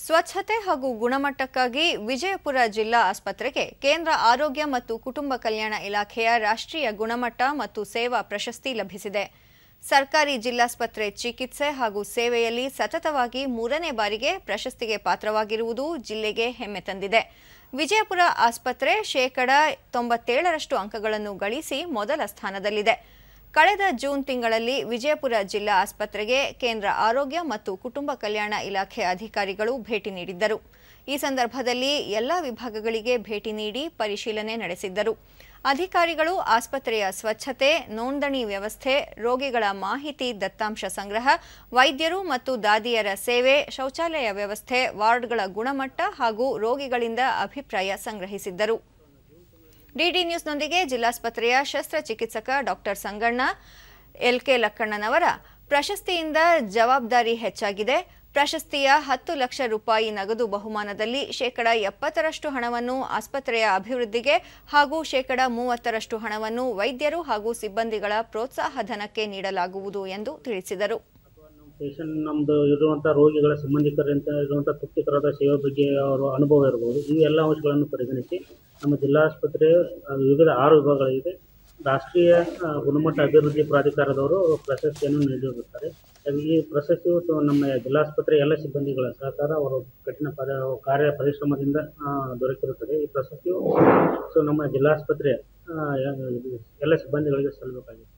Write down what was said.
ಸ್ವಚ್ಛತೆ ಹಾಗೂ ಗುಣಮಟ್ಟಕ್ಕಾಗಿ ವಿಜಯಪುರ ಜಿಲ್ಲಾ ಆಸ್ಪತ್ರೆಗೆ ಕೇಂದ್ರ ಆರೋಗ್ಯ ಮತ್ತು ಕುಟುಂಬ ಕಲ್ಯಾಣ ಇಲಾಖೆಯ ರಾಷ್ಟ್ರೀಯ ಗುಣಮಟ್ಟ ಮತ್ತು ಸೇವಾ ಪ್ರಶಸ್ತಿ ಲಭಿಸಿದೆ ಸರ್ಕಾರಿ ಜಿಲ್ಲಾಸ್ಪತ್ರೆ ಚಿಕಿತ್ಸೆ ಹಾಗೂ ಸೇವೆಯಲ್ಲಿ ಸತತವಾಗಿ ಮೂರನೇ ಬಾರಿಗೆ ಪ್ರಶಸ್ತಿಗೆ ಪಾತ್ರವಾಗಿರುವುದು ಜಿಲ್ಲೆಗೆ ಹೆಮ್ಮೆ ತಂದಿದೆ ವಿಜಯಪುರ ಆಸ್ಪತ್ರೆ ಶೇಕಡ ತೊಂಬತ್ತೇಳರಷ್ಟು ಅಂಕಗಳನ್ನು ಗಳಿಸಿ ಮೊದಲ ಸ್ಥಾನದಲ್ಲಿದೆ ಕಳೆದ ಜೂನ್ ತಿಂಗಳಲ್ಲಿ ವಿಜಯಪುರ ಜಿಲ್ಲಾ ಆಸ್ಪತ್ರೆಗೆ ಕೇಂದ್ರ ಆರೋಗ್ಯ ಮತ್ತು ಕುಟುಂಬ ಕಲ್ಯಾಣ ಇಲಾಖೆ ಅಧಿಕಾರಿಗಳು ಭೇಟಿ ನೀಡಿದ್ದರು ಈ ಸಂದರ್ಭದಲ್ಲಿ ಎಲ್ಲ ವಿಭಾಗಗಳಿಗೆ ಭೇಟಿ ನೀಡಿ ಪರಿಶೀಲನೆ ನಡೆಸಿದ್ದರು ಅಧಿಕಾರಿಗಳು ಆಸ್ಪತ್ರೆಯ ಸ್ವಚ್ಛತೆ ನೋಂದಣಿ ವ್ಯವಸ್ಥೆ ರೋಗಿಗಳ ಮಾಹಿತಿ ದತ್ತಾಂಶ ಸಂಗ್ರಹ ವೈದ್ಯರು ಮತ್ತು ದಾದಿಯರ ಸೇವೆ ಶೌಚಾಲಯ ವ್ಯವಸ್ಥೆ ವಾರ್ಡ್ಗಳ ಗುಣಮಟ್ಟ ಹಾಗೂ ರೋಗಿಗಳಿಂದ ಅಭಿಪ್ರಾಯ ಸಂಗ್ರಹಿಸಿದ್ದರು ಡಿಡಿ ನ್ಯೂಸ್ನೊಂದಿಗೆ ಜಿಲ್ಲಾಸ್ಪತ್ರೆಯ ಶಸ್ತ್ರಚಿಕಿತ್ಸಕ ಡಾಕ್ಟರ್ ಸಂಗಣ್ಣ ಎಲ್ಕೆ ಲಕ್ಕಣ್ಣನವರ ಪ್ರಶಸ್ತಿಯಿಂದ ಜವಾಬ್ದಾರಿ ಹೆಚ್ಚಾಗಿದೆ ಪ್ರಶಸ್ತಿಯ ಹತ್ತು ಲಕ್ಷ ರೂಪಾಯಿ ನಗದು ಬಹುಮಾನದಲ್ಲಿ ಶೇಕಡ ಎಪ್ಪತ್ತರಷ್ಟು ಹಣವನ್ನು ಆಸ್ಪತ್ರೆಯ ಅಭಿವೃದ್ಧಿಗೆ ಹಾಗೂ ಶೇಕಡ ಮೂವತ್ತರಷ್ಟು ಹಣವನ್ನು ವೈದ್ಯರು ಹಾಗೂ ಸಿಬ್ಬಂದಿಗಳ ಪ್ರೋತ್ಸಾಹ ಧನಕ್ಕೆ ನೀಡಲಾಗುವುದು ಎಂದು ತಿಳಿಸಿದರು ಪೇಷಂಟ್ ನಮ್ಮದು ಇರುವಂಥ ರೋಗಿಗಳ ಸಂಬಂಧಿಕರಿಂದ ಇರುವಂಥ ತೃಪ್ತಿಕರದ ಸೇವೆ ಬಗ್ಗೆ ಅವರ ಅನುಭವ ಇರ್ಬೋದು ಈ ಎಲ್ಲ ಅಂಶಗಳನ್ನು ಪರಿಗಣಿಸಿ ನಮ್ಮ ಜಿಲ್ಲಾಸ್ಪತ್ರೆ ಆ, ವಿವಿಧ ಆರು ವಿಭಾಗಗಳಿವೆ ರಾಷ್ಟ್ರೀಯ ಆ, ಗುಣಮಟ್ಟ ಅಭಿವೃದ್ಧಿ ಪ್ರಾಧಿಕಾರದವರು ಪ್ರಶಸ್ತಿಯನ್ನು ನೀಡಿರುತ್ತಾರೆ ಅದು ಈ ಪ್ರಶಸ್ತಿಯು ಸೊ ನಮ್ಮ ಜಿಲ್ಲಾಸ್ಪತ್ರೆ ಎಲ್ಲ ಸಿಬ್ಬಂದಿಗಳ ಸಹಕಾರ ಅವರು ಕಠಿಣ ಪದ ಕಾರ್ಯ ಪರಿಶ್ರಮದಿಂದ ಆ, ದೊರಕಿರುತ್ತದೆ ಈ ಪ್ರಶಸ್ತಿಯು ಸೊ ನಮ್ಮ ಜಿಲ್ಲಾಸ್ಪತ್ರೆ ಆ, ಎಲ್ಲ ಸಿಬ್ಬಂದಿಗಳಿಗೆ ಸಲ್ಲಬೇಕಾಗಿದೆ